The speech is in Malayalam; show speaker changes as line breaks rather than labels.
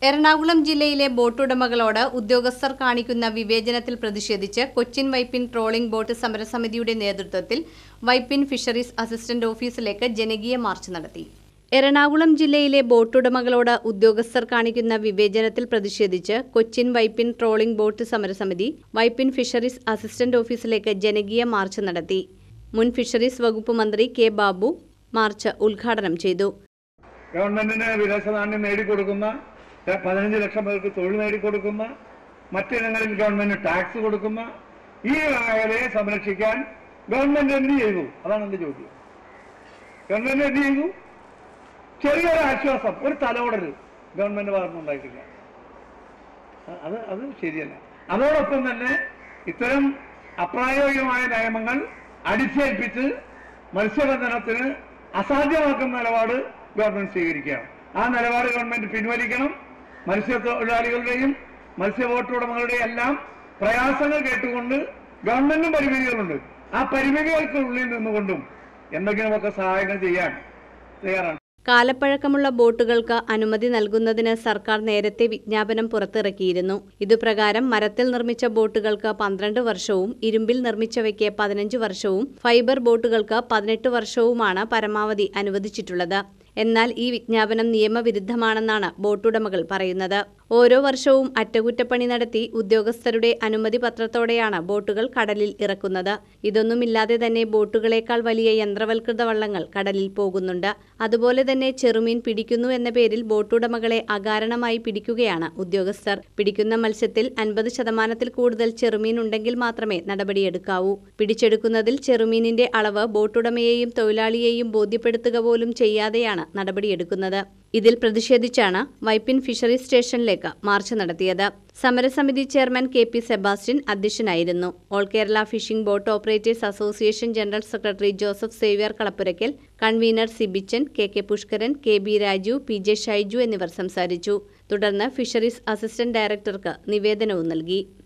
എറണാകുളം ജില്ലയിലെ ബോട്ടുടമകളോട് ഉദ്യോഗസ്ഥർ കാണിക്കുന്ന വിവേചനത്തിൽ പ്രതിഷേധിച്ച് കൊച്ചിൻ വൈപ്പിൻ ട്രോളിംഗ് ബോട്ട് സമരസമിതിയുടെ നേതൃത്വത്തിൽ വൈപ്പിൻ ഫിഷറീസ് അസിസ്റ്റന്റ് ഓഫീസിലേക്ക് ജനകീയ മാർച്ച് നടത്തി എറണാകുളം ജില്ലയിലെ ബോട്ടുടമകളോട് ഉദ്യോഗസ്ഥർ കാണിക്കുന്ന വിവേചനത്തിൽ പ്രതിഷേധിച്ച് കൊച്ചിൻ വൈപ്പിൻ ട്രോളിംഗ് ബോട്ട് സമരസമിതി വൈപ്പിൻ ഫിഷറീസ് അസിസ്റ്റന്റ് ഓഫീസിലേക്ക് ജനകീയ മാർച്ച് നടത്തി മുൻ ഫിഷറീസ് വകുപ്പ് മന്ത്രി കെ ബാബു മാർച്ച് ഉദ്ഘാടനം ചെയ്തു
ഗവൺമെന്റിന് വിദേശ നാണ്യം നേടിക്കൊടുക്കുന്ന ര- പതിനഞ്ച് ലക്ഷം പേർക്ക് തൊഴിൽ നേടിക്കൊടുക്കുന്ന മറ്റിടങ്ങളിൽ ഗവൺമെന്റ് ടാക്സ് കൊടുക്കുന്ന ഈ മേഖലയെ സംരക്ഷിക്കാൻ ഗവൺമെന്റ് എന്ത് ചെയ്തു അതാണ് എന്റെ ചോദ്യം ഗവൺമെന്റ് എന്ത് ചെയ്തു ചെറിയൊരു ആശ്വാസം ഒരു തലോടൽ ഗവൺമെന്റ് ഭാഗത്തുനിന്നുണ്ടായിട്ടില്ല അ- അത് അത് ശരിയല്ല അതോടൊപ്പം തന്നെ ഇത്തരം അപ്രായോഗികമായ നിയമങ്ങൾ അടിച്ചേൽപ്പിച്ച് മത്സ്യബന്ധനത്തിന് അസാധ്യമാക്കുന്ന നിലപാട് ഗവൺമെന്റ് സ്വീകരിക്കുകയാണ് ആ നിലപാട് ഗവൺമെന്റ് പിൻവലിക്കണം മത്സ്യത്തൊഴിലാളികളുടെയും മത്സ്യബോട്ട് ഉടമകളുടെയും എല്ലാം പ്രയാസങ്ങൾ കേട്ടുകൊണ്ട് ഗവൺമെന്റിനും പരിമിതികളുണ്ട് ആ പരിമിതികൾക്കുള്ളിൽ നിന്നുകൊണ്ടും എന്തെങ്കിലുമൊക്കെ സഹായങ്ങൾ ചെയ്യാൻ തയ്യാറാണ്
കാലപ്പഴക്കമുള്ള ബോട്ടുകൾക്ക് അനുമതി നൽകുന്നതിന് സർക്കാർ നേരത്തെ വിജ്ഞാപനം പുറത്തിറക്കിയിരുന്നു ഇതുപ്രകാരം മരത്തിൽ നിർമ്മിച്ച ബോട്ടുകൾക്ക് പന്ത്രണ്ട് വർഷവും ഇരുമ്പിൽ നിർമ്മിച്ചവയ്ക്ക് പതിനഞ്ച് വർഷവും ഫൈബർ ബോട്ടുകൾക്ക് പതിനെട്ട് വർഷവുമാണ് പരമാവധി അനുവദിച്ചിട്ടുള്ളത് എന്നാൽ ഈ വിജ്ഞാപനം നിയമവിരുദ്ധമാണെന്നാണ് ബോട്ടുടമകൾ പറയുന്നത് ഓരോ വർഷവും അറ്റകുറ്റപ്പണി നടത്തി ഉദ്യോഗസ്ഥരുടെ അനുമതി പത്രത്തോടെയാണ് ബോട്ടുകൾ കടലിൽ ഇറക്കുന്നത് ഇതൊന്നുമില്ലാതെ തന്നെ ബോട്ടുകളേക്കാൾ വലിയ യന്ത്രവൽകൃത വള്ളങ്ങൾ കടലിൽ പോകുന്നുണ്ട് അതുപോലെ തന്നെ ചെറുമീൻ പിടിക്കുന്നു എന്ന പേരിൽ ബോട്ടുടമകളെ അകാരണമായി പിടിക്കുകയാണ് ഉദ്യോഗസ്ഥർ പിടിക്കുന്ന മത്സ്യത്തിൽ അൻപത് ശതമാനത്തിൽ കൂടുതൽ ചെറുമീൻ ഉണ്ടെങ്കിൽ മാത്രമേ നടപടിയെടുക്കാവൂ പിടിച്ചെടുക്കുന്നതിൽ ചെറുമീനിന്റെ അളവ് ബോട്ടുടമയെയും തൊഴിലാളിയെയും ബോധ്യപ്പെടുത്തുക പോലും ചെയ്യാതെയാണ് നടപടിയെടുക്കുന്നത് ഇതിൽ പ്രതിഷേധിച്ചാണ് വൈപ്പിൻ ഫിഷറി സ്റ്റേഷനിലേക്ക് മാർച്ച് നടത്തിയത് സമരസമിതി ചെയർമാൻ കെ പി സെബാസ്റ്റ്യൻ അധ്യക്ഷനായിരുന്നു all Kerala fishing boat operators association general secretary Joseph Xavier Kalappurakkal convener Sibichan K K Pushkaran K B Raju P J Shaiju എന്നിവർ സംസാരിച്ചു തുടർന്ന് ഫിഷറീസ് അസിസ്റ്റന്റ് ഡയറക്ടർക്ക് നിവേദനവും നൽകി